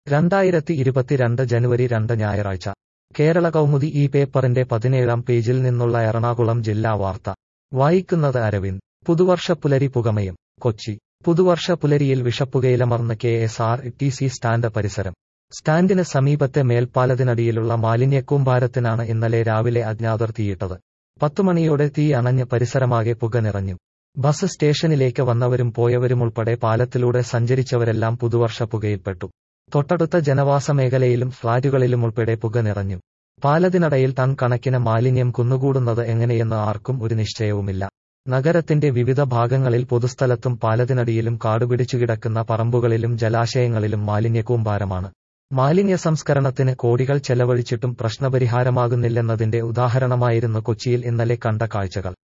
രണ്ടായിരത്തി ഇരുപത്തിരണ്ട് ജനുവരി രണ്ട് ഞായറാഴ്ച കേരള കൗമുദി ഈ പേപ്പറിന്റെ പതിനേഴാം പേജിൽ നിന്നുള്ള എറണാകുളം ജില്ലാ വാർത്ത വായിക്കുന്നത് അരവിന്ദ് പുതുവർഷ പുലരി പുകമയും കൊച്ചി പുതുവർഷ പുലരിയിൽ വിഷപ്പുകയിലമർന്ന് K S R T C stand പരിസരം സ്റ്റാൻഡിന് സമീപത്തെ മേൽപ്പാലത്തിനടിയിലുള്ള മാലിന്യക്കൂമ്പാരത്തിനാണ് ഇന്നലെ രാവിലെ അജ്ഞാതർ തീയിട്ടത് പത്തുമണിയോടെ തീ അണഞ്ഞ് പരിസരമാകെ പുക നിറഞ്ഞു ബസ് സ്റ്റേഷനിലേക്ക് വന്നവരും പോയവരുമുൾപ്പെടെ പാലത്തിലൂടെ സഞ്ചരിച്ചവരെല്ലാം പുതുവർഷ പുകയിൽപ്പെട്ടു തൊട്ടടുത്ത ജനവാസ മേഖലയിലും ഫ്ളാറ്റുകളിലുമുൾപ്പെടെ പുക നിറഞ്ഞു പാലത്തിനടയിൽ ടൺ കണക്കിന് മാലിന്യം കുന്നുകൂടുന്നത് എങ്ങനെയെന്ന് ആർക്കും ഒരു നിശ്ചയവുമില്ല നഗരത്തിന്റെ വിവിധ ഭാഗങ്ങളിൽ പൊതുസ്ഥലത്തും പാലത്തിനടിയിലും കാടുപിടിച്ചുകിടക്കുന്ന പറമ്പുകളിലും ജലാശയങ്ങളിലും മാലിന്യക്കൂമ്പാരമാണ് മാലിന്യ സംസ്കരണത്തിന് കോടികൾ ചെലവഴിച്ചിട്ടും പ്രശ്നപരിഹാരമാകുന്നില്ലെന്നതിന്റെ ഉദാഹരണമായിരുന്നു കൊച്ചിയിൽ ഇന്നലെ കണ്ട കാഴ്ചകൾ